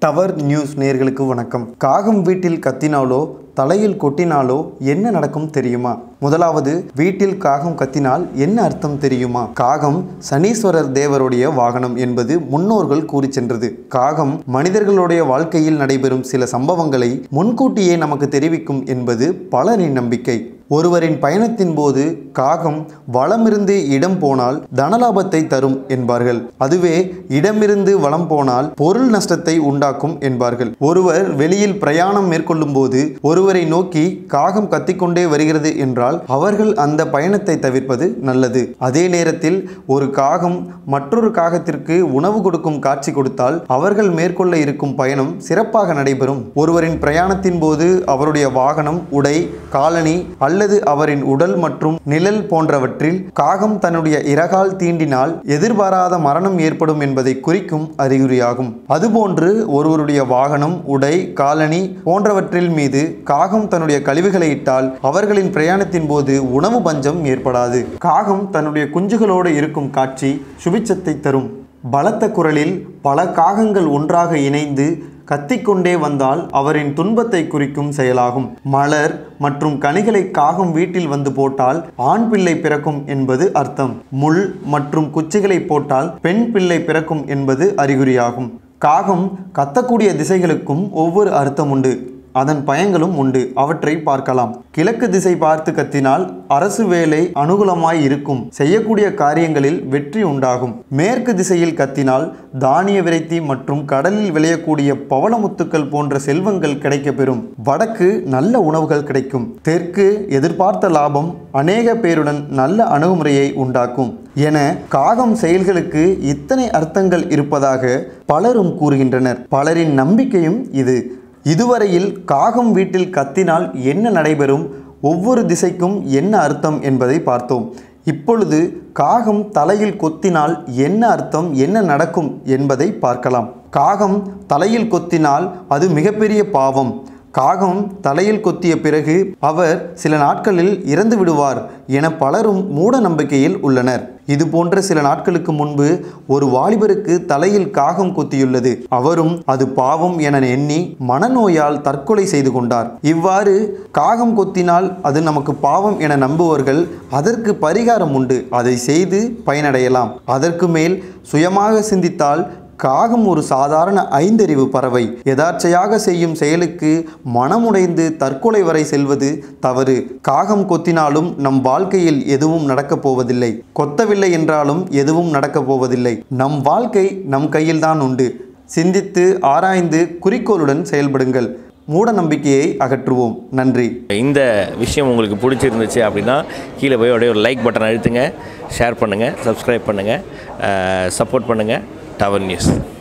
tower news நேர்களுக்கு வணக்கம் காகம் வீட்டில் கத்தினாலோ தலையில் கொட்டினாலோ என்ன நடக்கும் தெரியுமா முதலாவது வீட்டில் காகம் கத்தினால் என்ன அர்த்தம் தெரியுமா காகம் சனீஸ்வரர் தேவருடைய வாகனம் என்பது முன்னோர்கள் கூறி சென்றது காகம் மனிதர்களுடைய வாழ்க்கையில் நடைபெறும் சில சம்பவங்களை முன்கூட்டியே நமக்கு தெரிவிக்கும் என்பது பலரின் நம்பிக்கை ஒருவரின் பயணத்தின் போது காகம் வளமிருந்து இடம் போனால் தனலாபத்தை தரும் என்பார்கள் அதுவே இடமிருந்து வளம் போனால் பொருள் நஷ்டத்தை உண்டாக்கும் என்பார்கள் ஒருவர் வெளியில் பிரயாணம் மேற்கொள்ளும் போது ஒருவரை நோக்கி காகம் கத்திக்கொண்டே வருகிறது என்றால் அவர்கள் அந்த பயணத்தை தவிர்ப்பது நல்லது அதே நேரத்தில் ஒரு காகம் மற்றொரு காகத்திற்கு உணவு கொடுக்கும் காட்சி கொடுத்தால் அவர்கள் மேற்கொள்ள இருக்கும் பயணம் சிறப்பாக நடைபெறும் ஒருவரின் பிரயாணத்தின் போது அவருடைய வாகனம் உடை காலணி அல்லது அவரின் உடல் மற்றும் நிழல் போன்றவற்றில் காகம் தன்னுடைய இறகால் தீண்டினால் எதிர்பாராத மரணம் ஏற்படும் என்பதை குறிக்கும் அறிகுறியாகும் அதுபோன்று ஒருவருடைய வாகனம் உடை காலணி போன்றவற்றில் மீது காகம் தன்னுடைய கழிவுகளை இட்டால் அவர்களின் பிரயாணத்தின் போது உணவு பஞ்சம் ஏற்படாது காகம் தன்னுடைய குஞ்சுகளோடு இருக்கும் காட்சி சுபிச்சத்தை தரும் பலத்த குரலில் பல காகங்கள் ஒன்றாக இணைந்து கத்திக்கொண்டே வந்தால் அவரின் துன்பத்தை குறிக்கும் செயலாகும் மலர் மற்றும் கனிகளை காகம் வீட்டில் வந்து போட்டால் ஆண் பிள்ளை பிறக்கும் என்பது அர்த்தம் முள் மற்றும் குச்சிகளை போட்டால் பெண் பிள்ளை பிறக்கும் என்பது அறிகுறியாகும் காகம் கத்தக்கூடிய திசைகளுக்கும் ஒவ்வொரு அர்த்தம் உண்டு அதன் பயங்களும் உண்டு அவற்றை பார்க்கலாம் கிழக்கு திசை பார்த்து கத்தினால் அரசு வேலை அனுகூலமாய் இருக்கும் செய்யக்கூடிய காரியங்களில் வெற்றி உண்டாகும் மேற்கு திசையில் கத்தினால் தானிய விரைத்தி மற்றும் கடலில் விளையக்கூடிய பவளமுத்துக்கள் போன்ற செல்வங்கள் கிடைக்கப்பெறும் வடக்கு நல்ல உணவுகள் கிடைக்கும் தெற்கு எதிர்பார்த்த லாபம் அநேக பேருடன் நல்ல அணுகுமுறையை உண்டாக்கும் என காகம் செயல்களுக்கு இத்தனை அர்த்தங்கள் இருப்பதாக பலரும் கூறுகின்றனர் பலரின் நம்பிக்கையும் இது இதுவரையில் காகம் வீட்டில் கத்தினால் என்ன நடைபெறும் ஒவ்வொரு திசைக்கும் என்ன அர்த்தம் என்பதை பார்த்தோம் இப்பொழுது காகம் தலையில் கொத்தினால் என்ன அர்த்தம் என்ன நடக்கும் என்பதை பார்க்கலாம் காகம் தலையில் கொத்தினால் அது மிகப்பெரிய பாவம் காகம் தலையில் கொத்திய பிறகு அவர் சில நாட்களில் இறந்து விடுவார் என பலரும் மூட நம்பிக்கையில் உள்ளனர் இது போன்ற சில நாட்களுக்கு முன்பு ஒரு வாலிபருக்கு தலையில் காகம் கொத்தியுள்ளது அவரும் அது பாவம் என எண்ணி மனநோயால் தற்கொலை செய்து கொண்டார் இவ்வாறு காகம் கொத்தினால் அது நமக்கு பாவம் என நம்புவர்கள் அதற்கு பரிகாரம் உண்டு அதை செய்து பயனடையலாம் அதற்கு மேல் சுயமாக சிந்தித்தால் காகம் ஒரு சாதாரண ஐந்தறிவு பறவை எதார்ச்சையாக செய்யும் செயலுக்கு மனமுடைந்து தற்கொலை வரை செல்வது தவறு காகம் கொத்தினாலும் நம் வாழ்க்கையில் எதுவும் நடக்கப் போவதில்லை கொத்தவில்லை என்றாலும் எதுவும் நடக்கப் போவதில்லை நம் வாழ்க்கை நம் கையில்தான் உண்டு சிந்தித்து ஆராய்ந்து குறிக்கோளுடன் செயல்படுங்கள் மூட நம்பிக்கையை அகற்றுவோம் நன்றி இந்த விஷயம் உங்களுக்கு பிடிச்சிருந்துச்சு அப்படின்னா கீழே போய் அப்படியே ஒரு லைக் பட்டன் அழுத்துங்க ஷேர் பண்ணுங்கள் சப்ஸ்கிரைப் பண்ணுங்கள் சப்போர்ட் பண்ணுங்கள் டவர் நியூஸ்